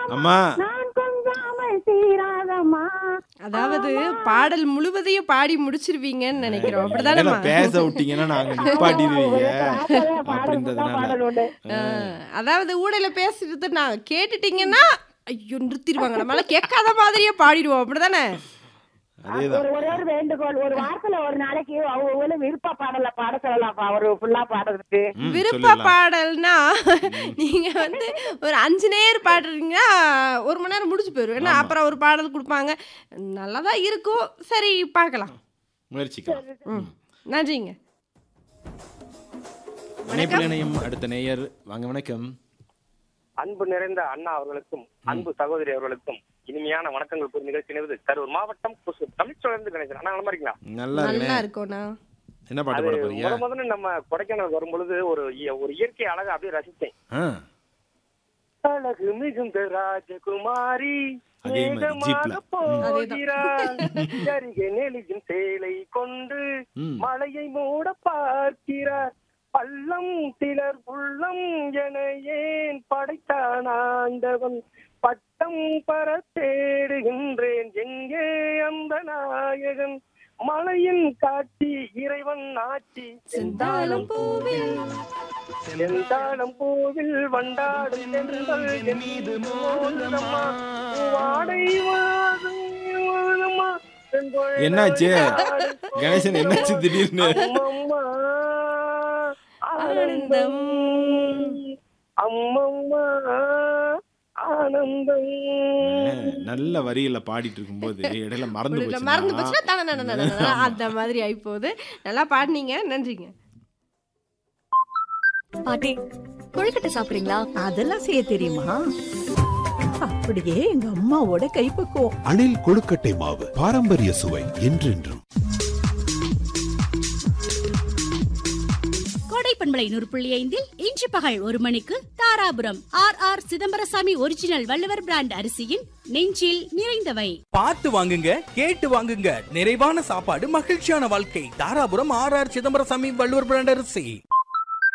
அம்மா நான் கொஞ்சாமல் சீராதம்மா அதாவது பாடல் முழுவதையும் பாடி முடிச்சிருவீங்கன்னு நினைக்கிறோம் இதெல்லாம் அப்படிதானே பேச விட்டீங்கன்னா நாங்க நிப்பாட்டிடுவீங்க பாடல் அப்படின்றதுனால பாடல் உண்டு அதாவது ஊடையில பேசுறது நான் கேட்டுட்டீங்கன்னா ஐயோ நிறுத்திடுவாங்க நம்மளால கேட்காத மாதிரியே பாடிடுவோம் அப்படிதானே அதேதான் ஒரு ஒரே ஒரு வேண்டுகோள் ஒரு வாரத்துல ஒரு நாளைக்கு அவங்க விருப்ப பாடல பாட சொல்லலாம்ப்பா ஒரு ஃபுல்லா பாடுறதுக்கு ம், விருப்ப சொல்லிடலாம். பாடல்னா நீங்க வந்து ஒரு அஞ்சு நேர் பாடுறீங்கன்னா ஒரு மணி நேரம் முடிச்சு போயிடும் ஏன்னா அப்புறம் ஒரு பாடல் கொடுப்பாங்க நல்லா தான் இருக்கும் சரி பார்க்கலாம் முயற்சிக்கலாம் ம் நன்றிங்க இணைப்பில் இணையம் அடுத்த நேயர் வாங்க வணக்கம் அன்பு நிறைந்த அண்ணா அவர்களுக்கும் அன்பு சகோதரி அவர்களுக்கும் இனிமையான வணக்கங்கள் கூறி நிகழ்ச்சி நிறுவது கரூர் மாவட்டம் குசூர் தமிழ்ச்சோழந்து கணேசன் அண்ணா நல்லா இருக்கீங்களா நல்லா நல்லா இருக்கேன் இருக்கும்ண்ணா என்ன பாட்டு அது பாட போறீங்க முத முதல்ல நம்ம கொடைக்கானல் வரும்பொழுது ஒரு இய- ஒரு இயற்கை அழகை அப்படியே ரசித்தேன் ஆ, அழகு மிகுந்த ராஜகுமாரி அதே மாதிரி வேகமாக ஜீப்ல. போகிறாள் அருகே நெளியும் சேலை கொண்டு ம். மலையை மூட பார்க்கிறார் பள்ளம் திலர் உள்ளம் என ஏன் படைத்தான் ஆண்டவன் பட்டம் பர தேடுகின்றேன் எங்கே அந்த நாயகன் மலையின் காட்சி இறைவன் ஆட்சி செந்தாழம் பூவில் செந்தாழம் பூவில் வண்டாடும் செந்தல் என் மீது மோதுதம்மா வாடை வாதும் வாதும்மா, செந்தொழை என்னாச்சு? நாடு கணேசன் என்னாச்சு திடீர்னு அம்மம்மா ஆனந்தம் அம்மம்மா ஆனந்தம் நல்ல வரியில பாடிட்டு இருக்கும்போது இடையில மறந்து இல்ல, மறந்து போச்சு போச்சுன்னா தன, தன, தன, தன, அந்த மாதிரி ஆகி போகுது நல்லா பாடினீங்க நன்றிங்க பாட்டி கொழுக்கட்டை சாப்பிடுறீங்களா அதெல்லாம் செய்ய தெரியுமா அப்படியே எங்க அம்மாவோட கைப்பக்குவம் அணில் கொழுக்கட்டை மாவு பாரம்பரிய சுவை என்றென்றும் கோடை பண்பலை நூறு புள்ளி ஐந்தில் இன்று பகல் ஒரு மணிக்கு Dharapuram R R Chidambarasamy original Valluvar brand அரிசியின் நெஞ்சில் நிறைந்தவை பார்த்து வாங்குங்க கேட்டு வாங்குங்க நிறைவான சாப்பாடு மகிழ்ச்சியான வாழ்க்கை Dharapuram R R Chidambarasamy Valluvar brand அரிசி